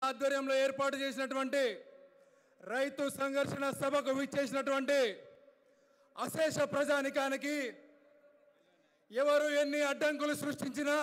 ఆధ్వర్యంలో ఏర్పాటు చేసినటువంటి రైతు సంఘర్షణ సభకు విచ్చేసినటువంటి అశేష ప్రజానికానికి ఎవరు ఎన్ని అడ్డంకులు సృష్టించినా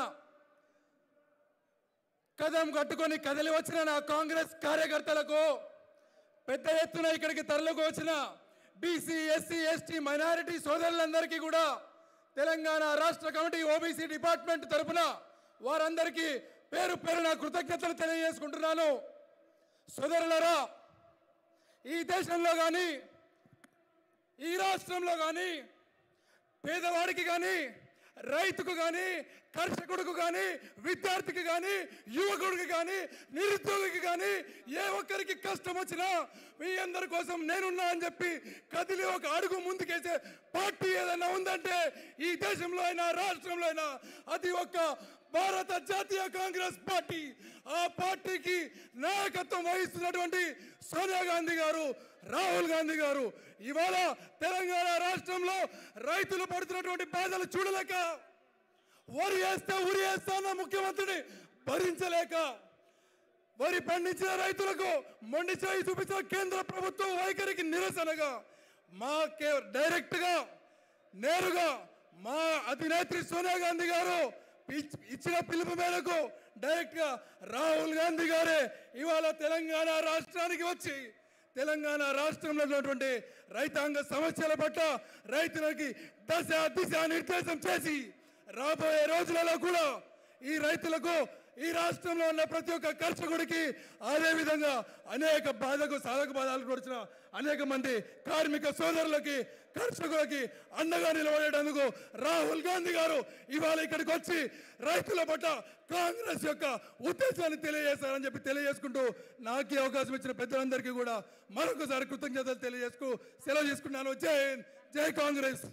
కదం కట్టుకొని కదిలి వచ్చిన నా కాంగ్రెస్ కార్యకర్తలకు పెద్ద ఎత్తున ఇక్కడికి తరలికి వచ్చిన బీసీ ఎస్సీ ఎస్టీ మైనారిటీ సోదరులందరికీ కూడా తెలంగాణ రాష్ట్ర కమిటీ ఓబీసీ డిపార్ట్మెంట్ తరపున వారందరికీ పేరు పేరున కృతజ్ఞతలు తెలియజేసుకుంటున్నాను సోదరులరా ఈ దేశంలో కానీ ఈ రాష్ట్రంలో కానీ పేదవాడికి కానీ రైతుకు కానీ కర్షకుడికి కానీ విద్యార్థికి కానీ యువకుడికి కానీ నిరుద్యోగికి కానీ ఏ ఒక్కరికి కష్టం వచ్చినా మీ అందరి కోసం నేనున్నా అని చెప్పి కదిలి ఒక అడుగు ముందుకేసే పార్టీ ఏదైనా ఉందంటే ఈ దేశంలో అయినా రాష్ట్రంలో అయినా అది ఒక్క భారత జాతీయ కాంగ్రెస్ పార్టీ ఆ పార్టీకి నాయకత్వం వహిస్తున్నటువంటి సోనియా గాంధీ గారు రాహుల్ గాంధీ గారు ఇవాళ తెలంగాణ రాష్ట్రంలో రైతులు పడుతున్నటువంటి బాధలు చూడలేక వరి వేస్తే ఉరి వేస్తా అన్న ముఖ్యమంత్రిని భరించలేక వరి పండించిన రైతులకు మొండి చేయి చూపించిన కేంద్ర ప్రభుత్వం వైఖరికి నిరసనగా మా కే డైరెక్ట్గా నేరుగా మా అధినేత్రి సోనియా గాంధీ గారు ఇచ్- ఇచ్చిన పిలుపు మేరకు డైరెక్ట్గా రాహుల్ గాంధీ గారే ఇవాళ తెలంగాణ రాష్ట్రానికి వచ్చి తెలంగాణ రాష్ట్రంలో ఉన్నటువంటి రైతాంగ సమస్యల పట్ల రైతులకి దశ దిశ నిర్దేశం చేసి రాబోయే రోజులలో కూడా ఈ రైతులకు ఈ రాష్ట్రంలో ఉన్న ప్రతి ఒక్క కర్షకుడికి అదే విధంగా అనేక బాధకు సాధక బాధలు వచ్చిన అనేక మంది కార్మిక సోదరులకి కర్షకులకి అండగా నిలబడేటందుకు రాహుల్ గాంధీ గారు ఇవాళ ఇక్కడికి వచ్చి రైతుల పట్ల కాంగ్రెస్ యొక్క ఉద్దేశాన్ని తెలియజేశారని చెప్పి తెలియజేసుకుంటూ నాకు ఈ అవకాశం ఇచ్చిన పెద్దలందరికీ కూడా మరొకసారి కృతజ్ఞతలు తెలియజేసుకు సెలవు చేసుకున్నాను జై హింద్ జై కాంగ్రెస్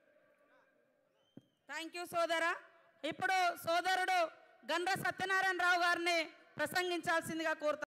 థ్యాంక్ యూ సోదరా ఇప్పుడు సోదరుడు గండ్ర సత్యనారాయణరావు గారిని ప్రసంగించాల్సిందిగా కోరుతా